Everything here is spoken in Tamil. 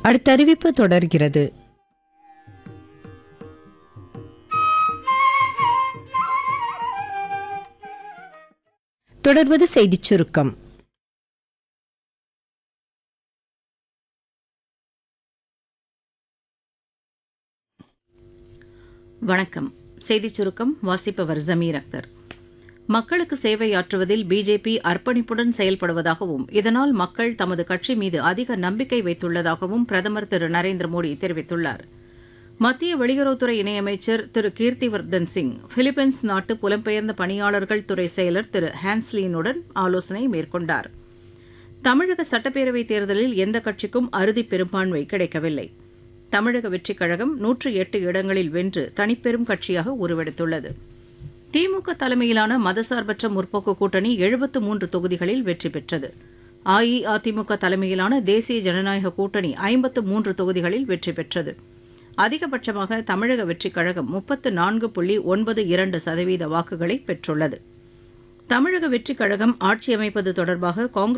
அடுத்த அறிவிப்பு தொடர்கிறது தொடர்வது செய்திச் சுருக்கம் வணக்கம் செய்திச் சுருக்கம் வாசிப்பவர் ஜமீர் அக்தர் மக்களுக்கு சேவையாற்றுவதில் பிஜேபி அர்ப்பணிப்புடன் செயல்படுவதாகவும் இதனால் மக்கள் தமது கட்சி மீது அதிக நம்பிக்கை வைத்துள்ளதாகவும் பிரதமர் திரு நரேந்திர மோடி தெரிவித்துள்ளார் மத்திய வெளியுறவுத்துறை இணையமைச்சர் திரு கீர்த்திவர்தன் சிங் பிலிப்பைன்ஸ் நாட்டு புலம்பெயர்ந்த பணியாளர்கள் துறை செயலர் திரு ஹான்ஸ்லீனுடன் ஆலோசனை மேற்கொண்டார் தமிழக சட்டப்பேரவைத் தேர்தலில் எந்த கட்சிக்கும் அறுதி பெரும்பான்மை கிடைக்கவில்லை தமிழக வெற்றிக் கழகம் நூற்று எட்டு இடங்களில் வென்று தனிப்பெரும் கட்சியாக உருவெடுத்துள்ளது திமுக தலைமையிலான மதசார்பற்ற முற்போக்கு கூட்டணி எழுபத்து மூன்று தொகுதிகளில் வெற்றி பெற்றது அஇஅதிமுக தலைமையிலான தேசிய ஜனநாயக கூட்டணி ஐம்பத்து மூன்று தொகுதிகளில் வெற்றி பெற்றது அதிகபட்சமாக தமிழக வெற்றிக் கழகம் முப்பத்து நான்கு புள்ளி ஒன்பது இரண்டு சதவீத வாக்குகளை பெற்றுள்ளது தமிழக வெற்றிக் கழகம் ஆட்சி அமைப்பது தொடர்பாக காங்கிரஸ்